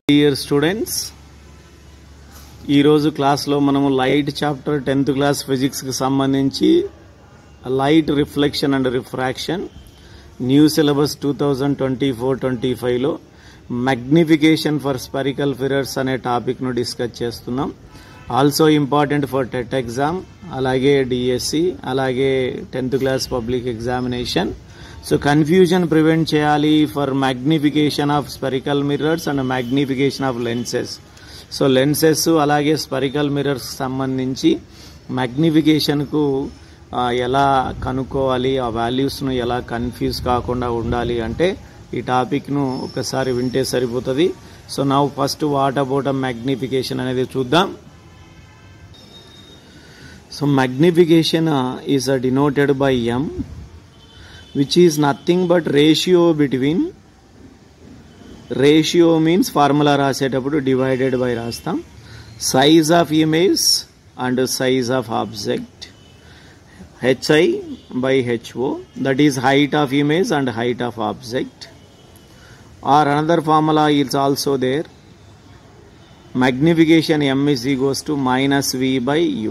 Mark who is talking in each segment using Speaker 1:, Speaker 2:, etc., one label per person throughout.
Speaker 1: dear students ఈరోజు క్లాస్లో మనము లైట్ చాప్టర్ టెన్త్ క్లాస్ ఫిజిక్స్కి సంబంధించి light reflection and refraction new syllabus two thousand twenty four twenty ఫైవ్లో మ్యాగ్నిఫికేషన్ ఫర్ స్పెరికల్ ఫిరర్స్ అనే టాపిక్ను డిస్కస్ చేస్తున్నాం also important for TET exam అలాగే డిఎస్సి అలాగే tenth class public examination so confusion prevent చేయాలి for magnification of spherical mirrors and magnification of lenses so lenses అలాగే spherical mirrors సంబంధించి మ్యాగ్నిఫికేషన్కు ఎలా కనుక్కోవాలి ఆ వాల్యూస్ను ఎలా కన్ఫ్యూజ్ కాకుండా ఉండాలి అంటే ఈ టాపిక్ను ఒకసారి వింటే సరిపోతుంది సో నా ఫస్ట్ వాట్ అబౌట్ మ్యాగ్నిఫికేషన్ అనేది చూద్దాం so magnification is denoted by M which is nothing but ratio between ratio means formula రాసేటప్పుడు డివైడెడ్ బై రాస్తాం size of image and size of object HI by HO that is height of image and height of object or another formula is also there magnification m is equals to minus v by u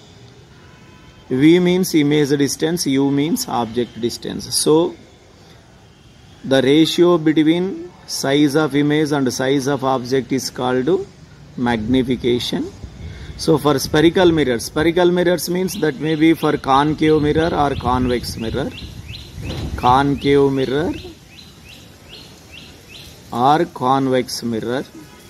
Speaker 1: v means image distance u means object distance so the ratio between size of image and size of object is called magnification so for spherical mirror spherical mirrors means that may be for concave mirror or convex mirror concave mirror or convex mirror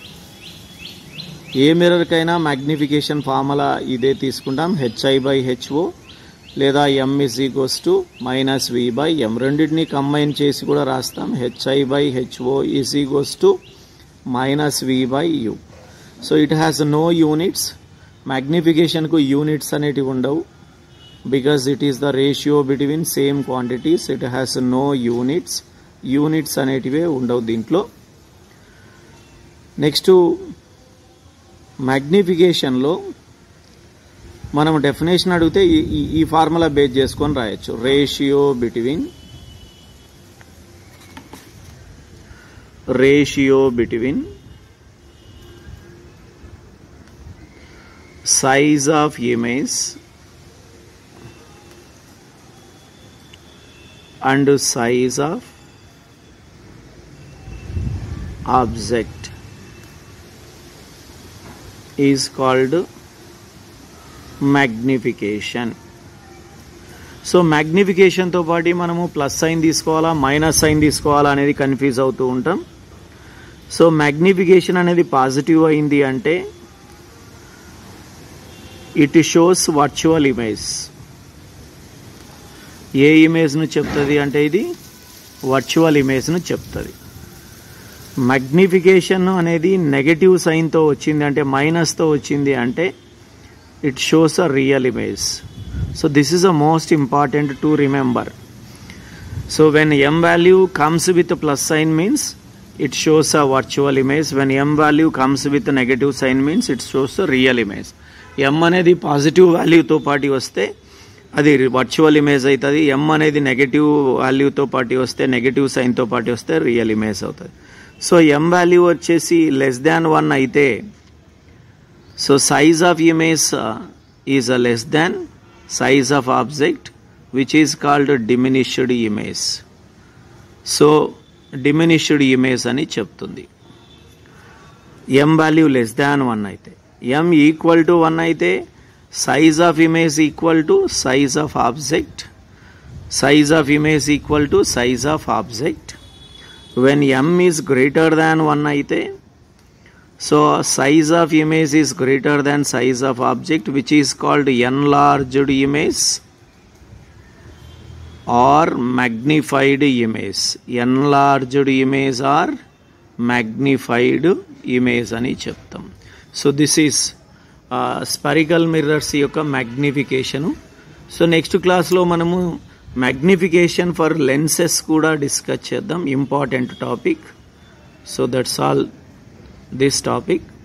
Speaker 1: ఏ మిర్రర్కైనా magnification formula ఇదే తీసుకుంటాం HI by HO లేదా M is equals to minus V by M రెండింటిని combine చేసి కూడా రాస్తాం HI by HO is equals to minus V by U so it has no units మ్యాగ్నిఫికేషన్కు యూనిట్స్ అనేటివి ఉండవు because it is the ratio between same quantities it has no units units అనేటివే ఉండవు దీంట్లో నెక్స్ట్ మ్యాగ్నిఫికేషన్లో మనం డెఫినేషన్ అడిగితే ఈ ఈ ఫార్ములా బేస్ చేసుకొని రాయొచ్చు ratio between ratio between size of image and size of object is called magnification so మ్యాగ్నిఫికేషన్తో పాటు మనము ప్లస్ సైన్ తీసుకోవాలా మైనస్ సైన్ తీసుకోవాలా అనేది కన్ఫ్యూజ్ అవుతూ ఉంటాం సో మ్యాగ్నిఫికేషన్ అనేది పాజిటివ్ అయింది అంటే ఇట్ షోస్ వర్చువల్ ఇమేజ్ ఏ ఇమేజ్ను చెప్తుంది అంటే ఇది వర్చువల్ ఇమేజ్ను చెప్తుంది మ్యాగ్నిఫికేషన్ అనేది నెగటివ్ సైన్తో వచ్చింది అంటే మైనస్తో వచ్చింది అంటే it shows a real image so this is a most important to remember so when M value comes with plus sign means it shows a virtual image when M value comes with negative sign means it shows a real image M అనేది positive వాల్యూతో పాటు వస్తే అది virtual image అవుతుంది ఎం అనేది negative వాల్యూతో పాటు వస్తే negative సైన్తో పాటు వస్తే రియల్ ఇమేజ్ అవుతుంది సో ఎం వాల్యూ వచ్చేసి లెస్ దాన్ వన్ అయితే so size of image is a less than size of object which is called diminished image so diminished image అని చెప్తుంది M value less than one అయితే M equal to one అయితే size of image equal to size of object size of image equal to size of object when m is greater than 1 అయితే so size of image is greater than size of object which is called enlarged image or magnified image enlarged image or magnified image అని చెప్తాం so this is spherical mirrors యొక్క magnification so next క్లాస్లో మనము magnification for lenses కూడా discuss చేద్దాం important topic so that's all this topic